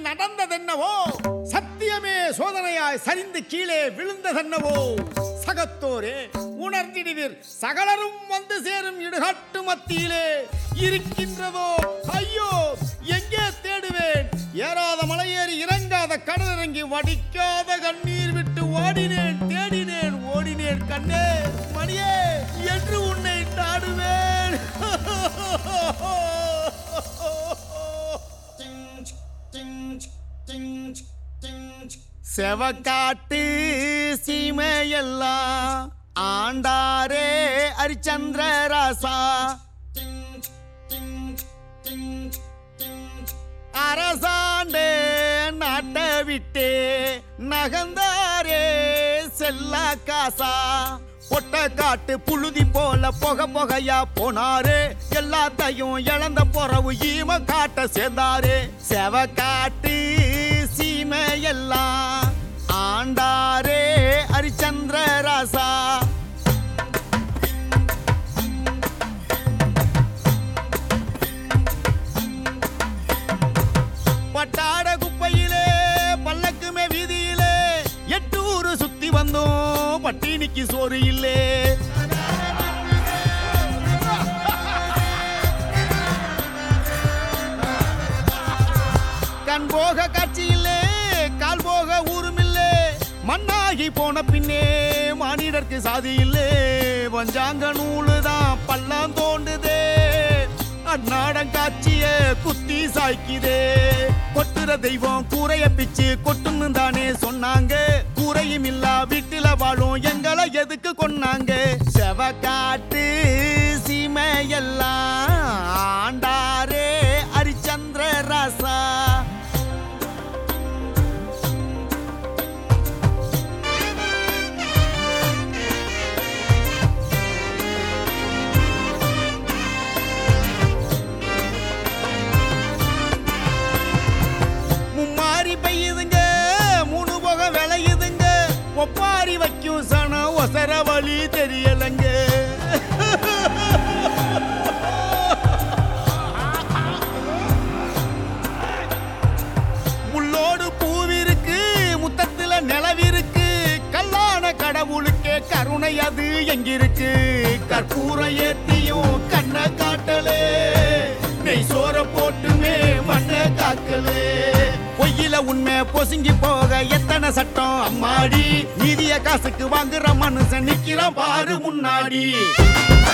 நடந்ததென்னவோ சத்தியமே சோதனையாய் சரிந்து கீழே விழுந்ததென்னவோ சகத்தோரே உணர்ந்திடுவீர் சகலரும் வந்து சேரும் இடுகாட்டு மத்தியிலே இருக்கின்றதோ ஐயோ எங்கே தேடுவேன் ஏறாத மலையேறி இறங்காத கடல் இறங்கி வடிக்காத கண்ணீர் விட்டு ஓடினேன் தேடினேன் ஓடினேன் கண்ணே மணியே என்று உன்னை நாடுவேன் செவக்காட்டு சீமையெல்லாம் ஆண்டாரே ஹரிச்சந்திர ராசா அரசாண்டே நாட்டை விட்டே நகந்தாரே செல்ல காசா பொட்ட காட்டு புழுதி போல புக புகையா போனாரு எல்லாத்தையும் இழந்த பொறவு ஈம காட்ட சேர்ந்தாரு செவ காட்டு சீமையெல்லாம் ஆண்டாரே ஹரிச்சந்திர ராசா பட்டாட குப்பையிலே பல்லக்குமே வீதியிலே எட்டு ஊரு சுத்தி வந்தோம் பட்டினிக்கு சோறு இல்லே கண் போக காட்சி இல்லே கால் போக ஊரும் இல்லே மண்ணாகி போன பின்னே மானிடர்க்கு சாதி இல்லே பஞ்சாங்க நூலுதான் பள்ளம் தோண்டுதே அந்நாடம் காட்சிய குத்தி சாய்க்குதே கொட்டுற தெய்வம் கூரைய பிச்சு கொட்டுன்னு தானே சொன்னாங்க கூரையும் இல்லா வீட்டுல வாழும் எங்களை எதுக்கு கொன்னாங்க செவக்காட்டு சீமையெல்லாம் ஆண்டாரே ஹரிச்சந்திர ராசா மும்மாரி பெய்யுதுங்க மூணு போக விளையுதுங்க ஒப்பாரி வைக்கும் சனம் ஒசர வழி தெரியலங்க முள்ளோடு பூவிருக்கு முத்தத்துல நிலவிருக்கு கல்லான கடவுளுக்கே கருணை அது எங்கிருக்கு கற்பூரம் ஏத்தியும் கண்ணை காட்டலே நெய் சோற போட்டுமே மண்ணை காக்கலே பொய்யில உண்மை பொசுங்கி போக எத்தனை சட்டம் அம்மாடி நீதிய காசுக்கு வாங்குற மனுஷன் நிக்கிறான் பாரு முன்னாடி